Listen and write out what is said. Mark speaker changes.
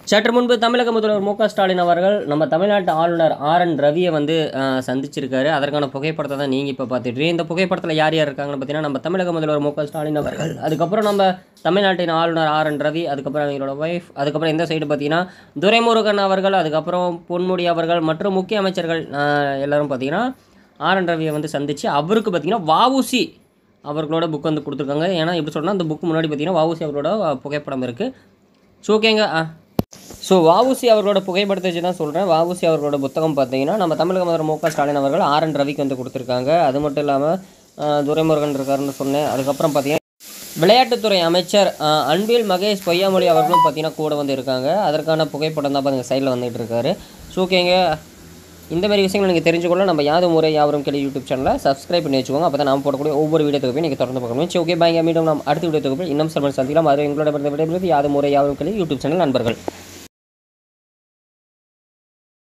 Speaker 1: சற்று முன்பு தமிழக முதல்வர் மு க ஸ்டாலின் அவர்கள் நம்ம தமிழ்நாட்டு ஆளுநர் ஆர் என் ரவியை வந்து அஹ், சந்திச்சிருக்காரு அதற்கான புகைப்படத்தை தான் நீங்கள் இப்போ பார்த்துட்டு இந்த புகைப்படத்தில் யார் யார் இருக்காங்கன்னு பார்த்தீங்கன்னா நம்ம தமிழக முதல்வர் மு க ஸ்டாலின் அவர்கள் அதுக்கப்புறம் நம்ம தமிழ்நாட்டின் ஆளுநர் ஆர் என் ரவி அதுக்கப்புறம் அவங்களோட ஒய்ஃப் அதுக்கப்புறம் இந்த சைடு பார்த்தீங்கன்னா துரைமுருகன் அவர்கள் அதுக்கப்புறம் பொன்முடி அவர்கள் மற்றும் முக்கிய அமைச்சர்கள் அஹ், எல்லாரும் பார்த்தீங்கன்னா ஆர் என் ரவியை வந்து சந்தித்து அவருக்கு பார்த்தீங்கன்னா வஉசி அவர்களோட புக் வந்து கொடுத்துருக்காங்க ஏன்னா எப்படி சொல்றேன்னா அந்த புக் முன்னாடி பார்த்தீங்கன்னா வஉசி அவரோட அஹ், புகைப்படம் இருக்குது ஸோ ஓகேங்க ஆ ஸோ வஉசி அவர்களோட புகைப்படத்தை வச்சு தான் சொல்கிறேன் வஉசி அவர்களோட புத்தகம் பார்த்தீங்கன்னா நம்ம தமிழக முதல்வர் மு க ஸ்டாலின் அவர்கள் ஆர் என் ரவிக்கு வந்து கொடுத்துருக்காங்க அது மட்டும் இல்லாமல் துரைமுருகன் இருக்காருன்னு சொன்னேன் அதுக்கப்புறம் பார்த்தீங்கன்னா விளையாட்டுத்துறை அமைச்சர் அஹ், அன்பில் மகேஷ் பொய்யாமொழி அவர்களும் பார்த்தீங்கன்னா கூட வந்து இருக்காங்க அதற்கான புகைப்படம் தான் பாருங்க சைடில் வந்துட்டு இருக்காரு ஸோ ஓகேங்க இந்த மாதிரி விஷயங்கள் நீங்கள் தெரிஞ்சுக்கொள்ள நம்ம யாது முறை யாவரும் கேள்வி யூடியூப் சேனலை சப்ஸ்கிரைப் பண்ணி வச்சுக்கோங்க அப்போ தான் நாம் போடக்கூடிய ஒவ்வொரு வீடியோ தொகுப்பையும் நீங்கள் தொடர்ந்து பார்க்கணும் சரி ஓகே பாய்ங்க மீண்டும் நாம் அடுத்த வீடியோ தொகுப்பில் இன்னும் சில சந்திக்கலாம் அது எங்களோட விடைபெறுவது யாது முறை யாவரும் கேள்வி யூடியூப் சேனல் நண்பர்கள்